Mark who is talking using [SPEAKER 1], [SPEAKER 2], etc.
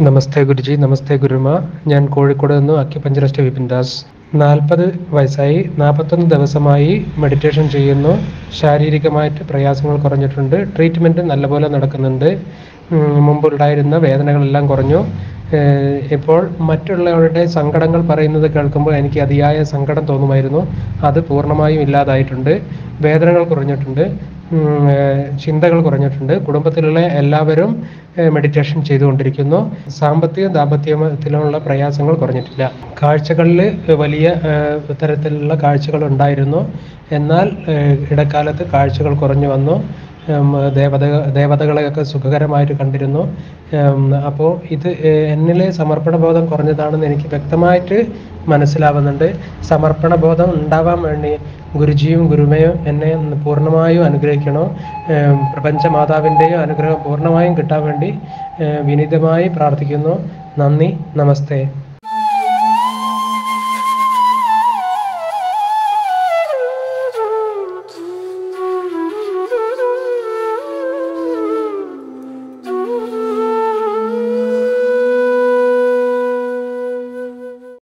[SPEAKER 1] നമസ്തേ ഗുരുജി നമസ്തേ ഗുരുമ ഞാൻ കോഴിക്കോട് നിന്ന് അക്യുപഞ്ചറിസ്റ്റ് വിപിൻ ദാസ് നാൽപ്പത് വയസ്സായി നാൽപ്പത്തൊന്ന് ദിവസമായി മെഡിറ്റേഷൻ ചെയ്യുന്നു ശാരീരികമായിട്ട് പ്രയാസങ്ങൾ കുറഞ്ഞിട്ടുണ്ട് ട്രീറ്റ്മെൻറ്റ് നല്ലപോലെ നടക്കുന്നുണ്ട് ഉം, മുമ്പുണ്ടായിരുന്ന വേദനകളെല്ലാം കുറഞ്ഞു ഏഹ് ഇപ്പോൾ മറ്റുള്ളവരുടെ സങ്കടങ്ങൾ പറയുന്നത് കേൾക്കുമ്പോൾ എനിക്ക് അതിയായ സങ്കടം തോന്നുമായിരുന്നു അത് പൂർണ്ണമായും ഇല്ലാതായിട്ടുണ്ട് വേദനകൾ കുറഞ്ഞിട്ടുണ്ട് ഉം, ഏഹ് ചിന്തകൾ കുറഞ്ഞിട്ടുണ്ട് കുടുംബത്തിലുള്ള എല്ലാവരും മെഡിറ്റേഷൻ ചെയ്തുകൊണ്ടിരിക്കുന്നു സാമ്പത്തിക ദാമ്പത്യത്തിലുള്ള പ്രയാസങ്ങൾ കുറഞ്ഞിട്ടില്ല കാഴ്ചകളിൽ വലിയ ഏഹ് തരത്തിലുള്ള കാഴ്ചകൾ ഉണ്ടായിരുന്നു എന്നാൽ ഏഹ് ഇടക്കാലത്ത് കാഴ്ചകൾ കുറഞ്ഞു വന്നു ഉം, ദേവത ദേവതകളെയൊക്കെ സുഖകരമായിട്ട് കണ്ടിരുന്നു അപ്പോൾ ഇത് ഏഹ് എന്നിലെ സമർപ്പണ ബോധം കുറഞ്ഞതാണെന്ന് എനിക്ക് വ്യക്തമായിട്ട് മനസ്സിലാവുന്നുണ്ട് സമർപ്പണ ബോധം ഉണ്ടാവാൻ വേണ്ടി ഗുരുജിയും ഗുരുമയും എന്നെ പൂർണ്ണമായും അനുഗ്രഹിക്കണോ ഏഹ് പ്രപഞ്ച മാതാവിൻ്റെയും അനുഗ്രഹം പൂർണ്ണമായും കിട്ടാൻ വേണ്ടി ഏഹ് വിനീതമായി പ്രാർത്ഥിക്കുന്നു നന്ദി നമസ്തേ